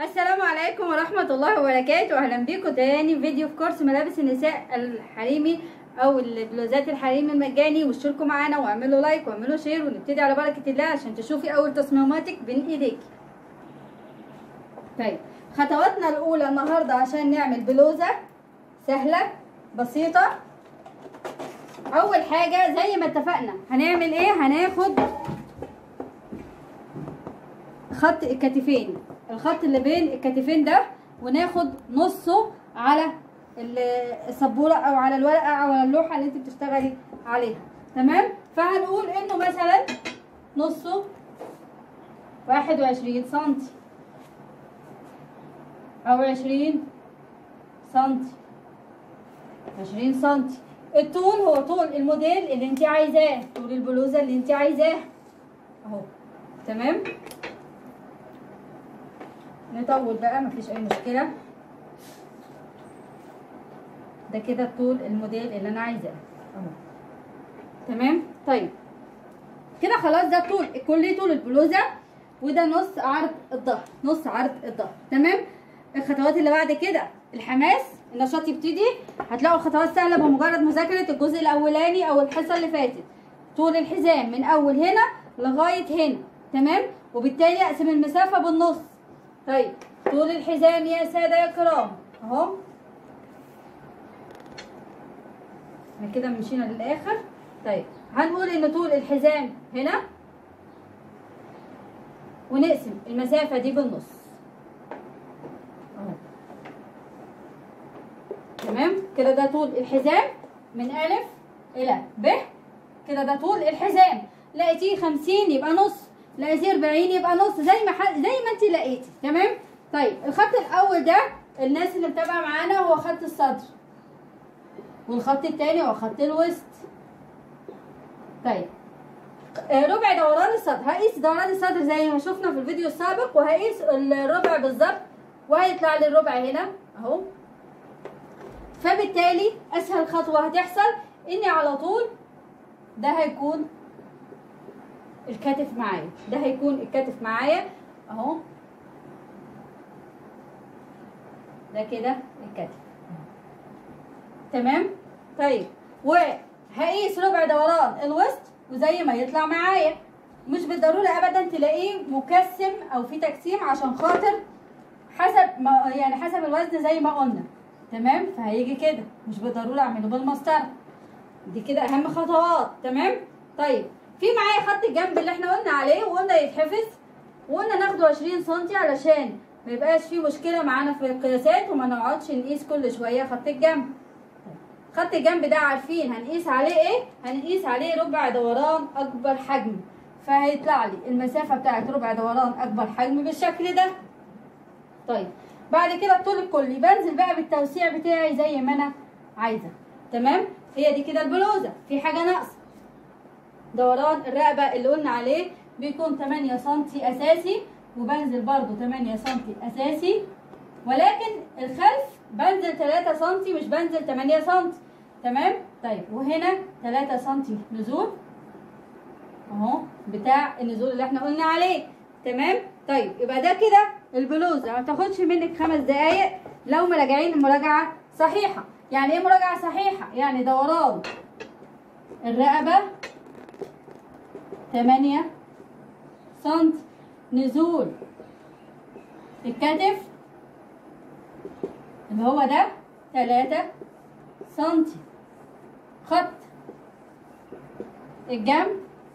السلام عليكم ورحمة الله وبركاته أهلا بيكم تاني في فيديو في كورس ملابس النساء الحريمي أو البلوزات الحريمي المجاني واشتركوا معانا واعملوا لايك واعملوا شير ونبتدي على بركة الله عشان تشوفي أول تصميماتك بين إيديك طيب خطواتنا الأولى النهاردة عشان نعمل بلوزة سهلة بسيطة أول حاجة زي ما اتفقنا هنعمل إيه هناخد خط الكتفين الخط اللي بين الكتفين ده وناخد نصه على السبوره او على الورقه او على اللوحه اللي انت بتشتغلي عليها تمام فهنقول انه مثلا نصه واحد وعشرين سنتي او عشرين سنتي عشرين سنتي الطول هو طول الموديل اللي انت عايزاه طول البلوزه اللي انت عايزاه اهو تمام نطول بقى مفيش اي مشكله ده كده طول الموديل اللي انا عايزاه اهو تمام طيب كده خلاص ده طول كل طول البلوزه وده نص عرض الظهر نص عرض الظهر تمام الخطوات اللي بعد كده الحماس النشاط يبتدي هتلاقوا الخطوات سهله بمجرد مذاكره الجزء الاولاني او الحصه اللي فاتت طول الحزام من اول هنا لغايه هنا تمام وبالتالي اقسم المسافه بالنص طيب طول الحزام يا ساده يا كرام اهو احنا كده مشينا للاخر طيب هنقول ان طول الحزام هنا ونقسم المسافه دي بالنص اهو تمام كده ده طول الحزام من الف الى ب كده ده طول الحزام لقيتيه 50 يبقى نص لقيتيه 40 يبقى نص زي ما ح... زي ما انت لقيتي تمام طيب الخط الاول ده الناس اللي متابعه معانا هو خط الصدر والخط التاني هو خط الوسط طيب ربع دوران الصدر هقيس دوران الصدر زي ما شفنا في الفيديو السابق وهقيس الربع بالظبط وهيطلع لي الربع هنا اهو فبالتالي اسهل خطوه هتحصل اني على طول ده هيكون الكتف معايا ده هيكون الكتف معايا اهو ده كده الكتف تمام طيب وهقيس ربع دوران الوسط وزي ما يطلع معايا مش بالضروره ابدا تلاقيه مكسم او في تكسيم عشان خاطر حسب ما يعني حسب الوزن زي ما قلنا تمام فهيجي كده مش بالضروره اعمله بالمسطره دي كده اهم خطوات تمام طيب في معايا خط الجنب اللي احنا قلنا عليه وقلنا يتحفظ وقلنا ناخده 20 سم علشان ما يبقاش فيه مشكله معانا في القياسات وما نقعدش نقيس كل شويه خط الجنب خط الجنب ده عارفين هنقيس عليه ايه هنقيس عليه ربع دوران اكبر حجم فهيطلع لي المسافه بتاعت ربع دوران اكبر حجم بالشكل ده طيب بعد كده الطول الكلي بنزل بقى بالتوسيع بتاعي زي ما انا عايزه تمام هي دي كده البلوزه في حاجه ناقصه دوران الرقبه اللي قلنا عليه بيكون 8 سم اساسي وبنزل برضو 8 سم اساسي ولكن الخلف بنزل 3 سم مش بنزل 8 سم تمام طيب وهنا 3 سم نزول اهو بتاع النزول اللي احنا قلنا عليه تمام طيب يبقى ده كده البلوزه ما تاخدش منك خمس دقايق لو مراجعين المراجعه صحيحه يعني ايه مراجعه صحيحه يعني دوران الرقبه 8 سم نزول الكتف اللي هو ده 3 سم خط الجنب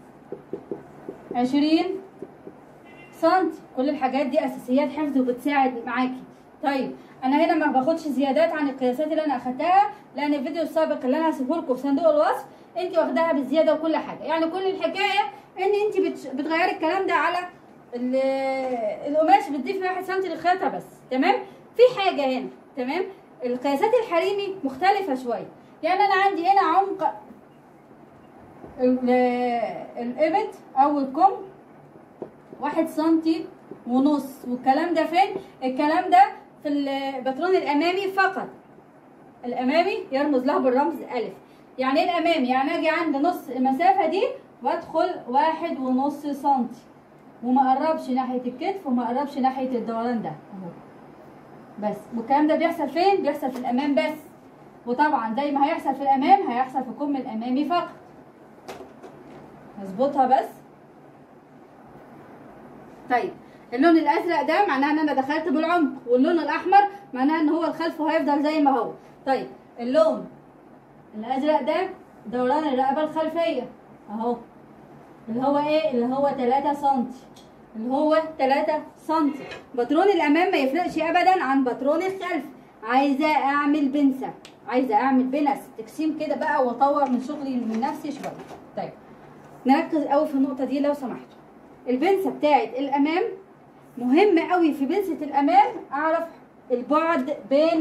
20 سم كل الحاجات دي اساسيات حفظ وبتساعد معاكي طيب انا هنا ما باخدش زيادات عن القياسات اللي انا اخدتها لان الفيديو السابق اللي انا هسيبه لكم في صندوق الوصف انت واخداها بالزياده وكل حاجه يعني كل الحكايه ان انت بتغيري الكلام ده على القماش بتضيفي 1 سم للخياطه بس تمام في حاجه هنا تمام القياسات الحريمي مختلفه شويه يعني انا عندي هنا عمق الابط او الكم واحد سنتي ونص والكلام ده فين الكلام ده في الباترون الامامي فقط الامامي يرمز له بالرمز الف يعني ايه الامامي يعني اجي عند نص المسافه دي وادخل واحد ونص سنتي وما قربش ناحيه الكتف وما قربش ناحيه الدوران ده اهو بس والكلام ده بيحصل فين بيحصل في الامام بس وطبعا زي ما هيحصل في الامام هيحصل في الكم الامامي فقط هظبطها بس طيب اللون الازرق ده معناه ان انا دخلت بالعمق واللون الاحمر معناه ان هو الخلف هيفضل زي ما هو طيب اللون الازرق ده دوران الرقبه الخلفيه اهو اللي هو ايه اللي هو 3 سم اللي هو 3 سم باترون الامام ما يفرقش ابدا عن باترون الخلف عايزه اعمل بنسه عايزه اعمل بنس تقسيم كده بقى واطور من شغلي من نفسي شويه طيب نركز قوي في النقطه دي لو سمحتوا البنسه بتاعت الامام مهم قوي في بنسه الامام اعرف البعد بين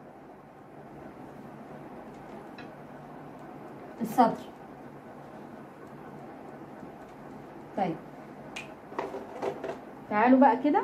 الصدر طيب تعالوا بقى كده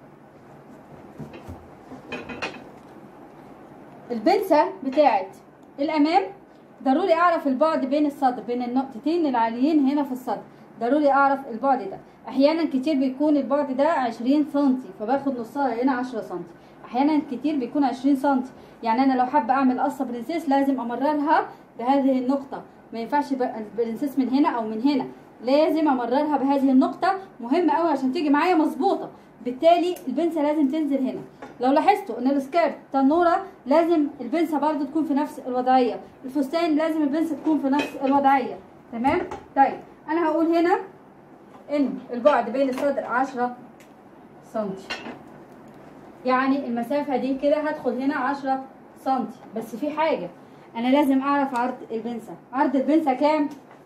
البنسة بتاعت الأمام ضروري أعرف البعد بين الصدر بين النقطتين العاليين هنا في الصدر ضروري أعرف البعد ده أحيانا كتير بيكون البعد ده عشرين سنتي فباخد نصها هنا عشرة سنتي أحيانا كتير بيكون عشرين سنتي يعني أنا لو حابة أعمل قصة برنسيس لازم أمررها بهذه النقطة ما ينفعش البرنسيس من هنا أو من هنا لازم امررها بهذه النقطه مهمه قوي عشان تيجي معايا مظبوطه بالتالي البنسه لازم تنزل هنا لو لاحظتوا ان السكيرت تنوره لازم البنسه برضو تكون في نفس الوضعيه الفستان لازم البنسه تكون في نفس الوضعيه تمام طيب انا هقول هنا ان البعد بين الصدر 10 سنتي يعني المسافه دي كده هدخل هنا 10 سنتي بس في حاجه انا لازم اعرف عرض البنسه عرض البنسه كام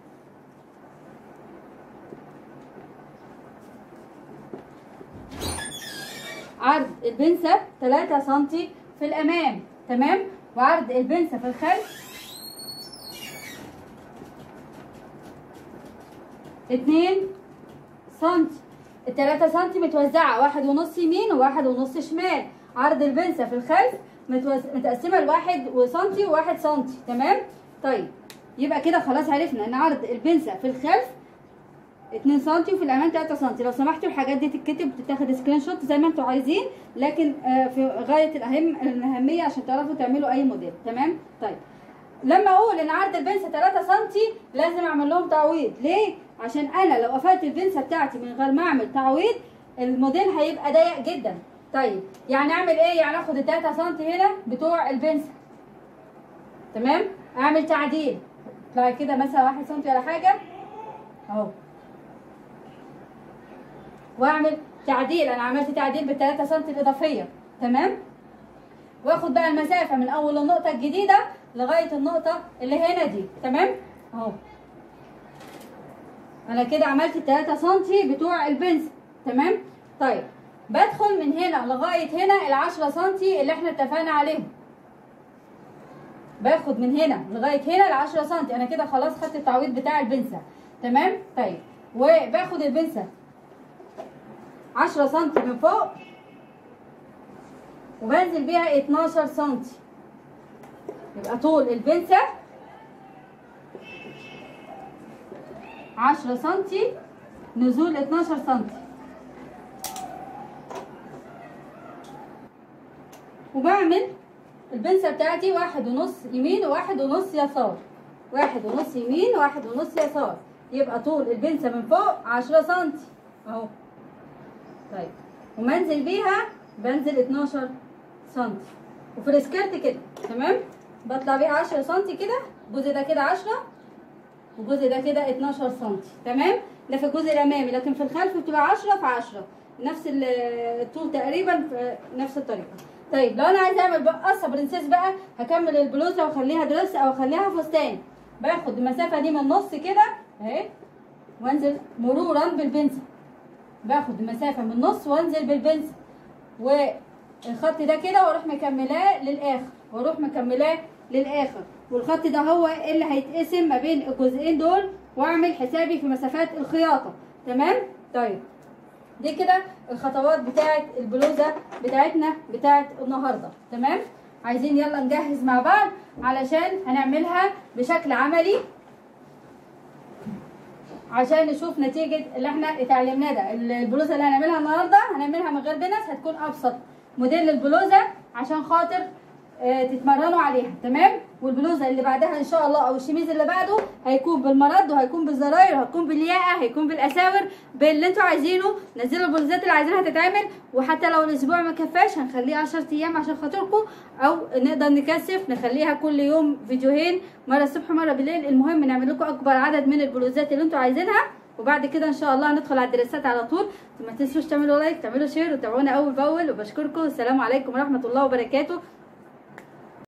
عرض البنسة 3 سم في الأمام تمام وعرض البنسة في الخلف 2 سم ال 3 سم متوزعة واحد ونص يمين وواحد ونص شمال عرض البنسة في الخلف متوز... متقسمة لواحد وسنتي وواحد سنتي تمام طيب يبقى كده خلاص عرفنا ان عرض البنسة في الخلف 2 سم وفي الامام 3 سم لو سمحتوا الحاجات دي تتكتب وتتاخد سكرين شوت زي ما انتوا عايزين لكن آه في غايه الاهم الاهميه عشان تعرفوا تعملوا اي موديل تمام طيب لما اقول ان عرض البنسه 3 سم لازم اعمل لهم تعويض ليه عشان انا لو قفلت البنسه بتاعتي من غير ما اعمل تعويض الموديل هيبقى ضيق جدا طيب يعني اعمل ايه يعني اخد ال 3 سم هنا بتوع البنسه تمام اعمل تعديل طلع كده مثلا 1 سم ولا حاجه اهو واعمل تعديل انا عملت تعديل بال 3 سم الاضافيه تمام واخد بقى المسافه من اول النقطه الجديده لغايه النقطه اللي هنا دي تمام اهو انا كده عملت 3 سم بتوع البنسل تمام طيب بدخل من هنا لغايه هنا ال 10 سم اللي احنا اتفقنا عليهم باخد من هنا لغايه هنا ال 10 سم انا كده خلاص خدت التعويض بتاع البنسه تمام طيب وباخد البنسه 10 سم من فوق وبنزل بيها 12 سم يبقى طول البنسة 10 سم نزول 12 سم وبعمل البنسة بتاعتي واحد ونص يمين وواحد ونص يسار واحد ونص يمين وواحد ونص يسار يبقى طول البنسة من فوق 10 سم اهو طيب ومنزل بيها بنزل 12 سم وفي السكيرت كده تمام بطلع بيها 10 سم كده الجزء ده كده 10 والجزء ده كده 12 سم تمام ده في الجزء الامامي لكن في الخلف بتبقى 10 في 10 نفس الطول تقريبا في نفس الطريقه طيب لو انا عايزه اعمل بقى قصه برنسيس بقى هكمل البلوزه واخليها درس او اخليها فستان باخد المسافه دي من النص كده اهي وانزل مرورا بالبنسل باخد المسافه من النص وانزل بالبنسل والخط ده كده واروح مكملاه للاخر واروح مكملاه للاخر والخط ده هو اللي هيتقسم ما بين الجزئين دول واعمل حسابي في مسافات الخياطه تمام طيب دي كده الخطوات بتاعه البلوزه بتاعتنا بتاعه النهارده تمام عايزين يلا نجهز مع بعض علشان هنعملها بشكل عملي عشان نشوف نتيجه اللي احنا اتعلمناه ده البلوزه اللي هنعملها النهارده هنعملها من غير بنس هتكون ابسط موديل للبلوزه عشان خاطر آه، تتمرنوا عليها تمام والبلوزه اللي بعدها ان شاء الله او الشميز اللي بعده هيكون بالمرد وهيكون بالزراير وهيكون بالياقه هيكون بالاساور باللي انتوا عايزينه نزلوا البلوزات اللي عايزينها تتعمل وحتى لو الاسبوع ما كفاش هنخليه 10 ايام عشان خاطركم او نقدر نكثف نخليها كل يوم فيديوهين مره الصبح مره بالليل المهم نعمل لكم اكبر عدد من البلوزات اللي انتوا عايزينها وبعد كده ان شاء الله هندخل على الدراسات على طول ما تنسوش تعملوا لايك تعملوا شير وتابعونا اول باول وبشكركم السلام عليكم ورحمه الله وبركاته